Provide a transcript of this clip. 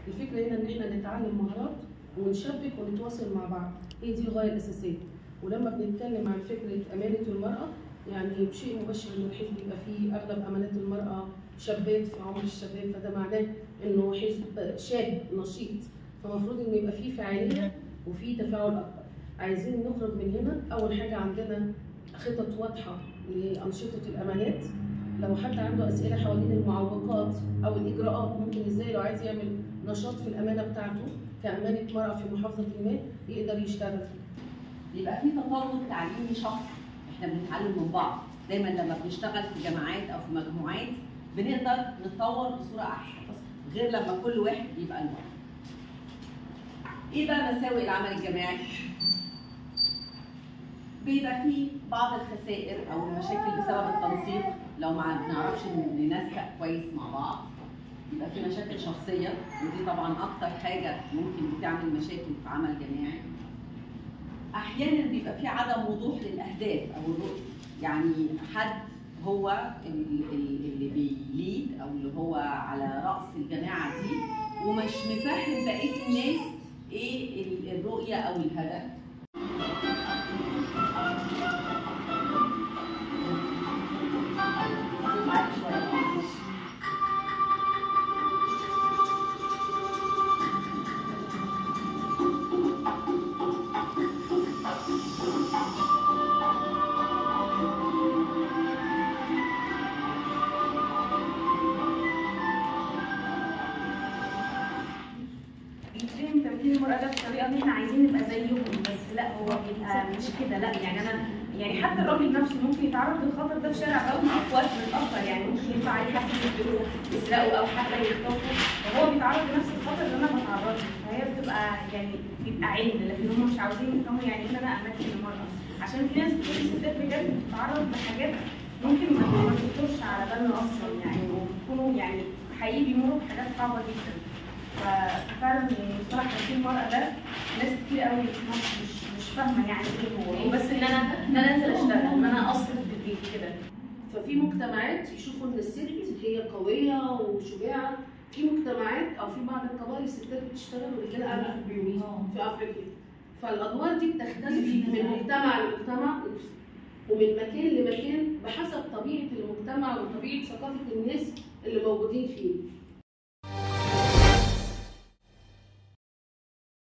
الفكره هنا ان احنا نتعلم مهارات ونشبك ونتواصل مع بعض هي دي الغايه الاساسيه ولما بنتكلم عن فكره امانه المراه يعني شيء مبشر ان الحزب يبقى فيه اغلب امانات المراه شابات في عمر الشباب فده معناه انه حزب شاب نشيط فالمفروض انه يبقى فيه فعاليه وفيه تفاعل اكبر عايزين نخرج من هنا اول حاجه عندنا خطط واضحه لانشطه الامانات لو حد عنده اسئله حوالين المعوقات او الاجراءات ممكن ازاي لو عايز يعمل نشاط في الامانه بتاعته كامانه مراه في محافظه ما يقدر يشتغل يبقى في تطور تعليمي شخصي احنا بنتعلم من بعض دايما لما بنشتغل في جماعات او في مجموعات بنقدر نتطور بصوره احسن غير لما كل واحد يبقى لوحده ايه بقى مساوئ العمل الجماعي بيبقى فيه بعض الخسائر او المشاكل بسبب التنسيق لو ما بنعرفش ننسق كويس مع بعض يبقى في مشاكل شخصيه ودي طبعا اكتر حاجه ممكن بتعمل مشاكل في عمل جماعي احيانا بيبقى في عدم وضوح للاهداف او الرؤيه يعني حد هو ال- ال- اللي بيليد او اللي هو على راس الجماعه دي ومش مفهم بقيه الناس ايه ال- الرؤيه او الهدف معاك شوية. بيتفهم تمكين المرأة ده بطريقة إن إحنا عايزين نبقى زيهم بس لا هو بيبقى مش كده لا يعني أنا يعني حتى الراجل نفسه ممكن يتعرض للخطر ده في شارع دولي في وقت متأخر يعني ممكن ينفع عليه حد يقتله يسرقه أو حتى يخطفه فهو بيتعرض لنفس الخطر اللي أنا بتعرض له فهي بتبقى يعني بيبقى عند لكن هم مش عاوزين يفهموا يعني إيه إن أنا أماكن المرأة عشان في ناس كتير ستات بجد بتتعرض لحاجات ممكن ما ما تخطرش على بالنا أصلا يعني وبيكونوا يعني حقيقي بيمروا بحاجات صعبة جدا ففعلا يعني مصطلح تمثيل المرأة ده ناس كتير قوي في مصر مش مش فاهمة يعني ايه هو هو بس ان انا ان انا انزل اشتغل ان انا اصرف في البيت كده ففي مجتمعات يشوفوا ان الست هي قويه وشجاعه في مجتمعات او في بعض القبائل الستات بتشتغل والرجاله قاعده في البيوت في افريقيا فالادوار دي بتختلف من مجتمع لمجتمع ومن مكان لمكان بحسب طبيعه المجتمع وطبيعه ثقافه الناس اللي موجودين فيه